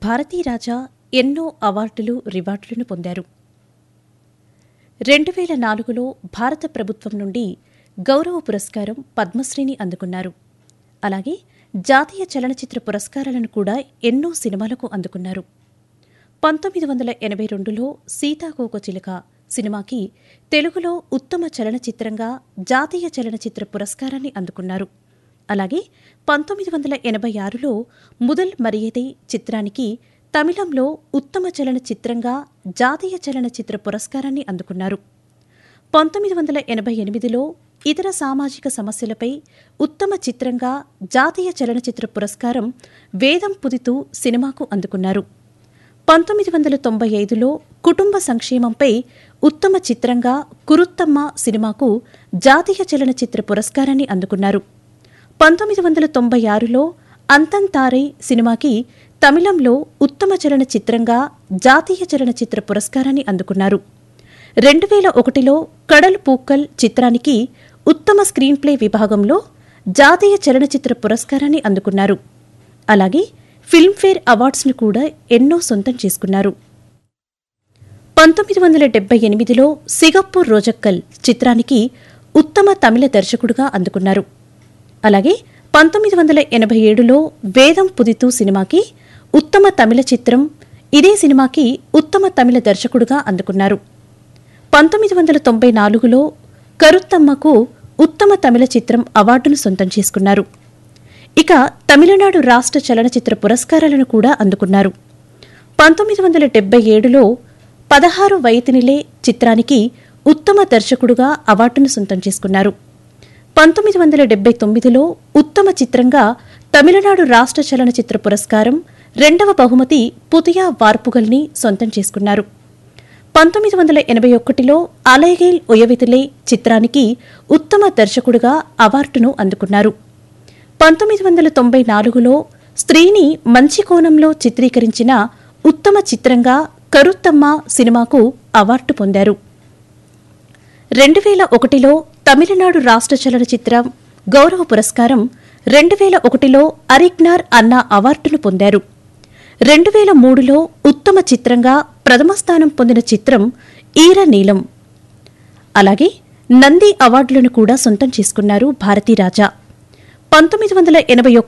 భారతీ రాజా ఎన్నో అవార్డులు రివార్డులను పొందారు రెండు వేల నాలుగులో భారత ప్రభుత్వం నుండి గౌరవ పురస్కారం పద్మశ్రీని అందుకున్నారు అలాగే జాతీయ చలనచిత్ర పురస్కారాలను కూడా ఎన్నో సినిమాలకు అందుకున్నారు పంతొమ్మిది వందల ఎనభై రెండులో సీతాకోకచిలుక సినిమాకి తెలుగులో ఉత్తమ చలనచిత్రంగా జాతీయ చలనచిత్ర పురస్కారాన్ని అందుకున్నారు అలాగే పంతొమ్మిది వందల ఎనభై ఆరులో ముదల్ మరియదే చిత్రానికి తమిళంలో ఉత్తమ చలనచిత్రంగా జాతీయ చలనచిత్ర పురస్కారాన్ని అందుకున్నారు పంతొమ్మిది వందల ఎనభై ఎనిమిదిలో ఇతర సామాజిక సమస్యలపై ఉత్తమ చిత్రంగా జాతీయ చలనచిత్ర పురస్కారం వేదం పుదితూ సినిమాకు అందుకున్నారు పంతొమ్మిది వందల తొంభై ఐదులో కుటుంబ సంక్షేమంపై ఉత్తమ చిత్రంగా కురుత్తమ్మ సినిమాకు జాతీయ చలనచిత్ర పురస్కారాన్ని అందుకున్నారు పంతొమ్మిది వందల తొంభై ఆరులో అంతంతారై సినిమాకి తమిళంలో ఉత్తమ చలనచిత్రంగా జాతీయ చలనచిత్ర పురస్కారాన్ని అందుకున్నారు రెండు వేల ఒకటిలో కడల్ పూక్కల్ చిత్రానికి ఉత్తమ స్క్రీన్ ప్లే విభాగంలో జాతీయ చలనచిత్ర పురస్కారాన్ని అందుకున్నారు అలాగే ఫిల్మ్ఫేర్ అవార్డ్స్ను కూడా ఎన్నో సొంతం చేసుకున్నారు పంతొమ్మిది వందల డెబ్బై ఎనిమిదిలో సిగప్పూర్ రోజక్కల్ చిత్రానికి ఉత్తమ తమిళ దర్శకుడుగా అందుకున్నారు అలాగే పంతొమ్మిది వందల ఎనభై ఏడులో వేదం పుదితూ సినిమాకి ఉత్తమ తమిళ చిత్రం ఇదే సినిమాకి ఉత్తమ తమిళ దర్శకుడుగా అందుకున్నారు పంతొమ్మిది వందల తొంభై నాలుగులో కరుత్తమ్మకు ఉత్తమ తమిళ చిత్రం అవార్డును సొంతం చేసుకున్నారు ఇక తమిళనాడు రాష్ట్ర చలనచిత్ర పురస్కారాలను కూడా అందుకున్నారు పంతొమ్మిది వందల డెబ్బై ఏడులో పదహారు వయతినిలే చిత్రానికి ఉత్తమ దర్శకుడుగా అవార్డును సొంతం చేసుకున్నారు పంతొమ్మిది వందల డెబ్బై తొమ్మిదిలో ఉత్తమ చిత్రంగా తమిళనాడు రాష్ట్ర చలనచిత్ర పురస్కారం రెండవ బహుమతి పుతియా వార్పుగల్ని సొంతం చేసుకున్నారు పంతొమ్మిది వందల ఎనభై ఒకటిలో అలైగైల్ ఒయవితిలే చిత్రానికి ఉత్తమ దర్శకుడుగా అవార్డును అందుకున్నారు పంతొమ్మిది వందల తొంభై నాలుగులో స్త్రీని మంచి కోణంలో చిత్రీకరించిన ఉత్తమ చిత్రంగా కరుత్తమ్మ సినిమాకు అవార్డు పొందారు రెండు వేల ఒకటిలో తమిళనాడు రాష్ట్ర చలనచిత్రం గౌరవ పురస్కారం రెండు వేల ఒకటిలో అరిగ్నార్ అన్న అవార్డును పొందారు రెండు వేల మూడులో ఉత్తమ చిత్రంగా ప్రథమ స్థానం పొందిన చిత్రం ఈర నీలం అలాగే నంది అవార్డులను కూడా సొంతం చేసుకున్నారు భారతీరాజా పంతొమ్మిది వందల ఎనభై